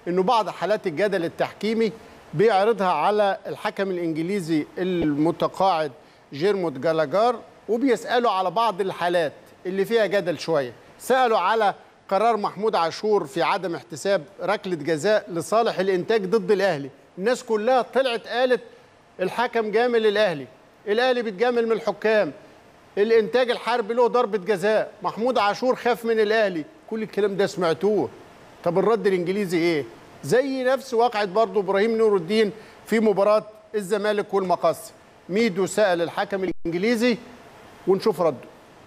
انه بعض حالات الجدل التحكيمي بيعرضها على الحكم الانجليزي المتقاعد جيرموت جالاجار وبيسالوا على بعض الحالات اللي فيها جدل شويه سالوا على قرار محمود عاشور في عدم احتساب ركله جزاء لصالح الانتاج ضد الاهلي الناس كلها طلعت قالت الحكم جامل الاهلي الاهلي بيتجامل من الحكام الانتاج الحربي له ضربه جزاء محمود عاشور خاف من الاهلي كل الكلام ده سمعتوه طب الرد الانجليزي ايه زي نفس واقعه برضه ابراهيم نور الدين في مباراه الزمالك والمقص ميدو سال الحكم الانجليزي ونشوف رده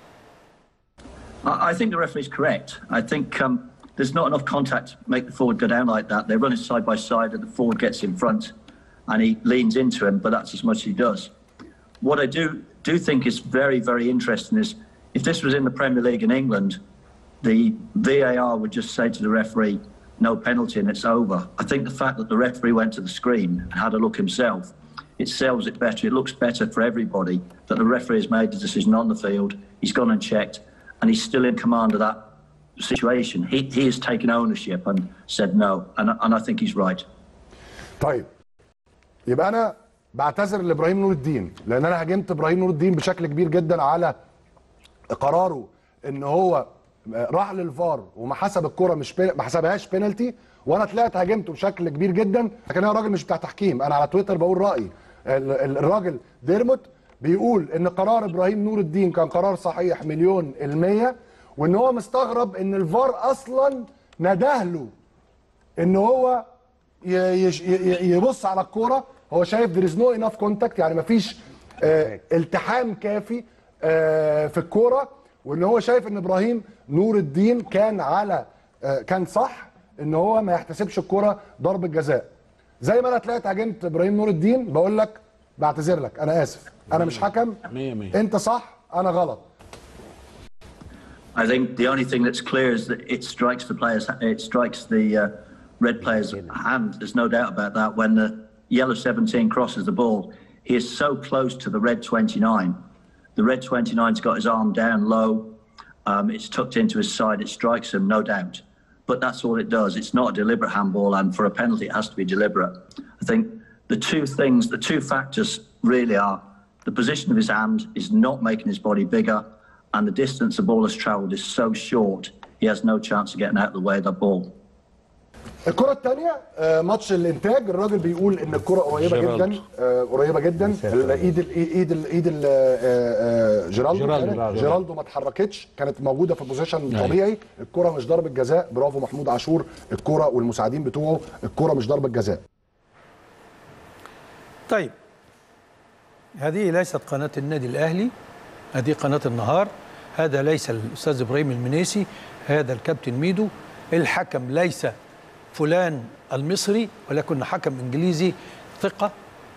I I think the referee's correct. I think um, there's not enough contact to make the forward go down like that. They're running side by side, and the forward gets in front, and he leans into him, but that's as much as he does. What I do do think is very, very interesting is if this was in the Premier League in England, the VAR would just say to the referee, "No penalty," and it's over. I think the fact that the referee went to the screen and had a look himself, it sells it better. It looks better for everybody that the referee has made the decision on the field. He's gone and checked and he's still in command of that situation. He, he has taken ownership and said no, and, and I think he's right. طيب يبقى انا بعتذر لابراهيم نور الدين لان انا هاجمت ابراهيم نور الدين بشكل كبير جدا على قراره ان هو راح للفار وما حسب الكره مش بي... ما حسبهاش بينالتي وانا طلعت هاجمته بشكل كبير جدا لكن انا راجل مش بتاع تحكيم انا على تويتر بقول رايي ال- ال- الراجل ديرموت بيقول ان قرار ابراهيم نور الدين كان قرار صحيح مليون المية وان هو مستغرب ان الفار اصلا نداه له ان هو ي- يش- ي- يبص على الكوره هو شايف there is no enough contact يعني مفيش آه التحام كافي آه في الكوره وان هو شايف ان ابراهيم نور الدين كان على آه كان صح ان هو ما يحتسبش الكوره ضربه جزاء زي ما انا طلعت هاجمت ابراهيم نور الدين بقول لك بعتذر لك انا اسف انا مش حكم مية مية. انت صح انا غلط I think the only thing that's clear is that it strikes the player's, it strikes the uh, red player's hand. There's no doubt about that. When the yellow 17 crosses the ball, he is so close to the red 29. The red 29's got his arm down low. Um, it's tucked into his side. It strikes him, no doubt. But that's all it does. It's not a deliberate handball, and for a penalty, it has to be deliberate. I think the two things, the two factors really are the position of his hand is not making his body bigger, and the distance the ball has travelled is so short, he has no chance of getting out of the way of the ball. الكرة الثانية ماتش الانتاج الراجل بيقول ان الكرة قريبة جيرالدو. جدا آه، قريبة جدا ال- ايد ال- ايد ال- ايد ال- آه، آه، جيرالدو جيرالدو، كانت- برافو. جيرالدو ما اتحركتش كانت موجودة في بوزيشن طبيعي الكرة مش ضربة جزاء برافو محمود عاشور الكرة والمساعدين بتوعه الكرة مش ضربة جزاء طيب هذه ليست قناة النادي الأهلي هذه قناة النهار هذا ليس الأستاذ إبراهيم المنيسي هذا الكابتن ميدو الحكم ليس فلان المصري ولكن حكم إنجليزي ثقة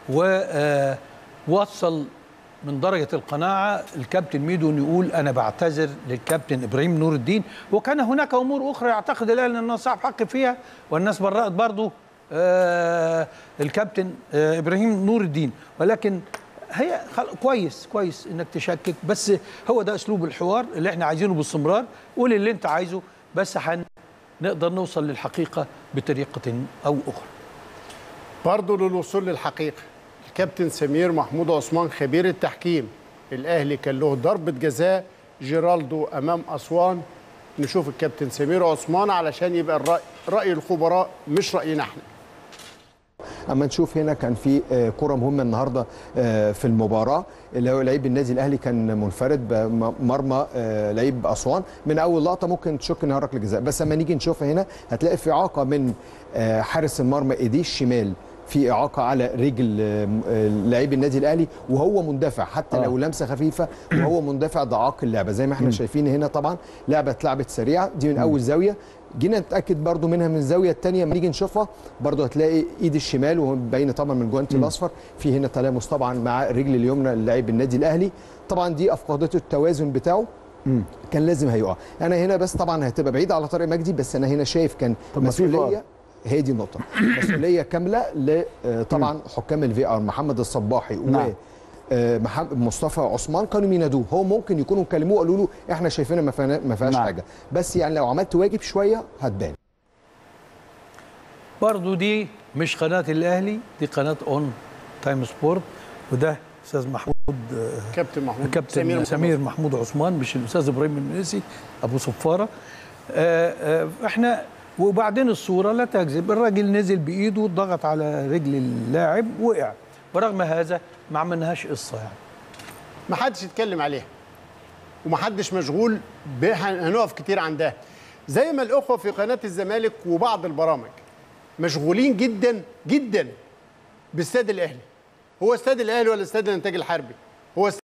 ووصل من درجة القناعة الكابتن ميدو أن يقول أنا بعتذر للكابتن إبراهيم نور الدين وكان هناك أمور أخرى يعتقد الأهلي أنه صاحب حق فيها والناس برأت برضه آه الكابتن آه ابراهيم نور الدين ولكن هي خل... كويس كويس انك تشكك بس هو ده اسلوب الحوار اللي احنا عايزينه باستمرار قول اللي انت عايزه بس هنقدر نوصل للحقيقه بطريقه او اخرى برضه للوصول للحقيقة الكابتن سمير محمود عثمان خبير التحكيم الأهلي كان له ضربة جزاء جيرالدو أمام أسوان نشوف الكابتن سمير عثمان علشان يبقى الرأي رأي الخبراء مش رأينا احنا اما نشوف هنا كان في آه، كره مهمه النهارده آه، في المباراه اللي هو لعيب النادي الاهلي كان منفرد بمرمى آه، لعيب اسوان من اول لقطه ممكن تشك انها ركله جزاء بس اما نيجي نشوفها هنا هتلاقي في اعاقه من آه، حارس المرمى ايديه الشمال في اعاقه على رجل آه، آه، لعيب النادي الاهلي وهو مندفع حتى آه. لو لمسه خفيفه وهو مندفع ده عاق اللعبه زي ما احنا شايفين هنا طبعا لعبه اتلعبت سريعه دي من اول زاويه جينا نتاكد برضو منها من الزاويه الثانيه لما نيجي نشوفها برضو هتلاقي ايد الشمال وهو باينه طبعا من الجوانتي الاصفر في هنا تلامس طبعا مع الرجل اليمنى للاعب النادي الاهلي طبعا دي افقدته التوازن بتاعه كان لازم هيقع انا هنا بس طبعا هتبقى بعيد على طارق مجدي بس انا هنا شايف كان طب ما في مسؤوليه فار. هي دي النقطه مسؤوليه كامله ل آه، طبعا حكام الفي ار محمد الصباحي نعم. و آه، محمد مصطفى عثمان كانوا بينادوه هو ممكن يكونوا كلموه قالوا له احنا شايفينها ما فيها- ما فيهاش نعم. حاجه بس يعني لو عملت واجب شويه هتبان برضو دي مش قناه الاهلي دي قناه اون تايم سبورت وده استاذ محمود كابتن محمود كابتن سمير سمير, محمود. سمير محمود عثمان مش الاستاذ ابراهيم المنيسي ابو صفاره آه، آه، احنا وبعدين الصوره لا تكذب الراجل نزل بايده ضغط على رجل اللاعب وقع ورغم هذا ما عملناهاش قصه يعني ما حدش يتكلم عليها وما حدش مشغول بها هنقف كتير عندها زي ما الاخوه في قناه الزمالك وبعض البرامج مشغولين جدا جدا باستاد الاهلي هو استاد الاهلي ولا استاد الانتاج الحربي هو استاد